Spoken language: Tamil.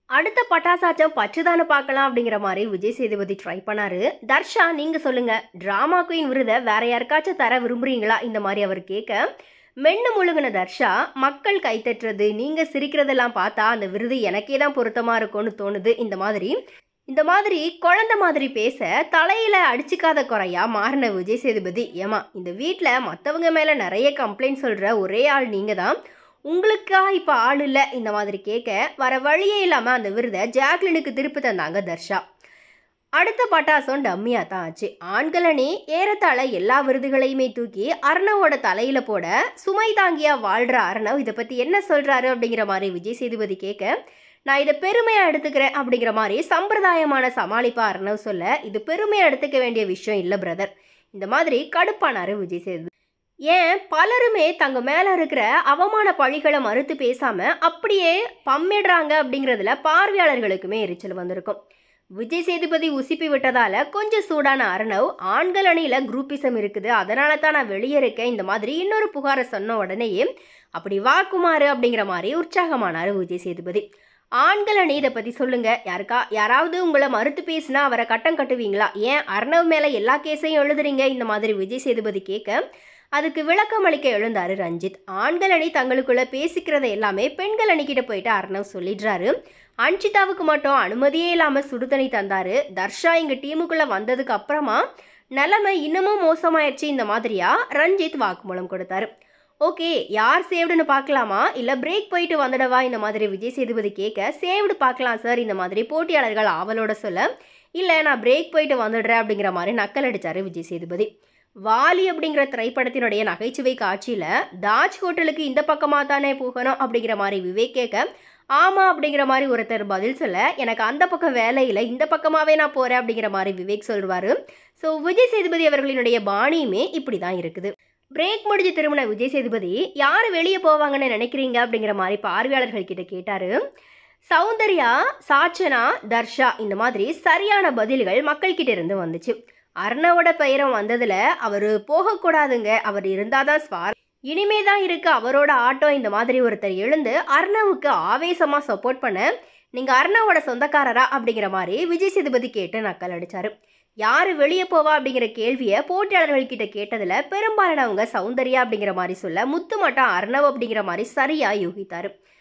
அடுத்த பட்டாசாச்சம் பச்சுதானே பார்க்கலாம் அப்படிங்கிற மாதிரி விஜய் சேதுபதி ட்ரை பண்ணாரு தர்ஷா நீங்க சொல்லுங்க டிராமா குயின் விருதை வேற யாருக்காச்சும் தர விரும்புறீங்களா இந்த மாதிரி அவர் கேட்க மென்னு முழுகின தர்ஷா மக்கள் கைத்தட்டுறது நீங்க சிரிக்கிறதெல்லாம் பார்த்தா அந்த விருது எனக்கே தான் பொருத்தமா இருக்கும்னு தோணுது இந்த மாதிரி இந்த மாதிரி குழந்த மாதிரி பேச தலையில அடிச்சுக்காத குறையா மாறின விஜய் சேதுபதி ஏமா இந்த வீட்டில் மற்றவங்க மேலே நிறைய கம்ப்ளைண்ட் சொல்கிற ஒரே ஆள் நீங்கள் தான் உங்களுக்கா இப்போ ஆள் இல்லை இந்த மாதிரி கேட்க வர வழியே இல்லாமல் அந்த விருதை ஜாக்லினுக்கு திருப்பி தந்தாங்க தர்ஷா அடுத்த பட்டாசம் டம்மியாக தான் ஆச்சு ஆண்கள் அணி ஏறத்தாழ எல்லா விருதுகளையுமே தூக்கி அர்ணவோட தலையில் போட சுமை தாங்கியா வாழ்கிற அர்ணவ் இதை பற்றி என்ன சொல்கிறாரு அப்படிங்கிற மாதிரி விஜய் சேதுபதி கேட்க நான் இதை பெருமையாக எடுத்துக்கிறேன் அப்படிங்கிற மாதிரி சம்பிரதாயமான சமாளிப்பா அர்ணவ் சொல்ல இது பெருமையாக எடுத்துக்க வேண்டிய விஷயம் இல்லை பிரதர் இந்த மாதிரி கடுப்பானாரு விஜய் சேதுபதி ஏன் பலருமே தங்க மேலே இருக்கிற அவமான பழிகளை மறுத்து பேசாமல் அப்படியே பம்மிடுறாங்க அப்படிங்கிறதுல பார்வையாளர்களுக்குமே எரிச்சல் வந்திருக்கும் விஜய் சேதுபதி உசிப்பி விட்டதால கொஞ்சம் சூடான அர்ணவ் ஆண்கள் அணியில் குரூப்பிசம் இருக்குது அதனால தான் நான் வெளியே இருக்கேன் இந்த மாதிரி இன்னொரு புகாரை சொன்ன உடனேயே அப்படி வா குமார் அப்படிங்கிற மாதிரி உற்சாகமானார் விஜய் சேதுபதி ஆண்கள் அணி இதை பற்றி சொல்லுங்க யாருக்கா யாராவது உங்களை மறுத்து பேசினா அவரை கட்டம் கட்டுவீங்களா ஏன் அர்ணவ் மேலே எல்லா கேஸையும் எழுதுறீங்க இந்த மாதிரி விஜய் சேதுபதி கேட்க அதுக்கு விளக்கம் அளிக்க எழுந்தாரு ரஞ்சித் ஆண்கள் அணி தங்களுக்குள்ள பேசிக்கிறத எல்லாமே பெண்கள் அணிக்கிட்ட போயிட்டு அர்ணவ் சொல்லிடுறாரு அன்ஷிதாவுக்கு மட்டும் அனுமதியே இல்லாமல் சுடுதண்ணி தந்தாரு தர்ஷா எங்க டீமுக்குள்ள வந்ததுக்கு அப்புறமா நிலைமை இன்னமும் மோசமாயிடுச்சு இந்த மாதிரியா ரஞ்சித் வாக்குமூலம் கொடுத்தாரு ஓகே யார் சேவ்டுன்னு பார்க்கலாமா இல்லை பிரேக் போயிட்டு வந்துடவா இந்த மாதிரி விஜய் சேதுபதி கேட்க சேவ்டு பார்க்கலாம் சார் இந்த மாதிரி போட்டியாளர்கள் ஆவலோட சொல்ல இல்லை நான் பிரேக் போயிட்டு வந்துடுறேன் அப்படிங்கிற மாதிரி நக்கல் அடிச்சாரு விஜய் சேதுபதி வாலி அப்படிங்கிற திரைப்படத்தினுடைய நகைச்சுவை காட்சியில் தாஜ் ஹோட்டலுக்கு இந்த பக்கமாக தானே போகணும் அப்படிங்கிற மாதிரி விவேக் கேட்க ஆமாம் அப்படிங்கிற மாதிரி ஒருத்தர் பதில் சொல்ல எனக்கு அந்த பக்கம் வேலை இல்லை இந்த பக்கமாகவே நான் போகிறேன் அப்படிங்கிற மாதிரி விவேக் சொல்லுவார் ஸோ விஜய் சேதுபதி அவர்களினுடைய பாணியுமே இப்படி தான் இருக்குது பிரேக் முடிஞ்சு திரும்பின விஜய் சேதுபதி யார் வெளியே போவாங்கன்னு நினைக்கிறீங்க அப்படிங்கிற மாதிரி பார்வையாளர்கள் கிட்ட கேட்டார் சௌந்தர்யா சாச்சனா தர்ஷா இந்த மாதிரி சரியான பதில்கள் மக்கள்கிட்ட இருந்து வந்துச்சு அர்ணவோட பெயரும் வந்ததுல அவர் போகக்கூடாதுங்க அவர் இருந்தாதான் ஸ்வார் இனிமே தான் இருக்கு அவரோட ஆட்டம் இந்த மாதிரி ஒருத்தர் எழுந்து அர்ணவுக்கு ஆவேசமா சப்போர்ட் பண்ண நீங்க அர்ணவோட சொந்தக்காரரா அப்படிங்கிற மாதிரி விஜய் சேதுபதி கேட்டு நக்கல் அடிச்சாரு யாரு வெளியே போவா அப்படிங்கிற கேள்வியை போட்டியாளர்கள் கிட்ட கேட்டதுல பெரும்பாலானவங்க சௌந்தர்யா அப்படிங்கிற மாதிரி சொல்ல முத்து மட்டும் அர்ணவ் அப்படிங்கிற மாதிரி சரியா யூகித்தாரு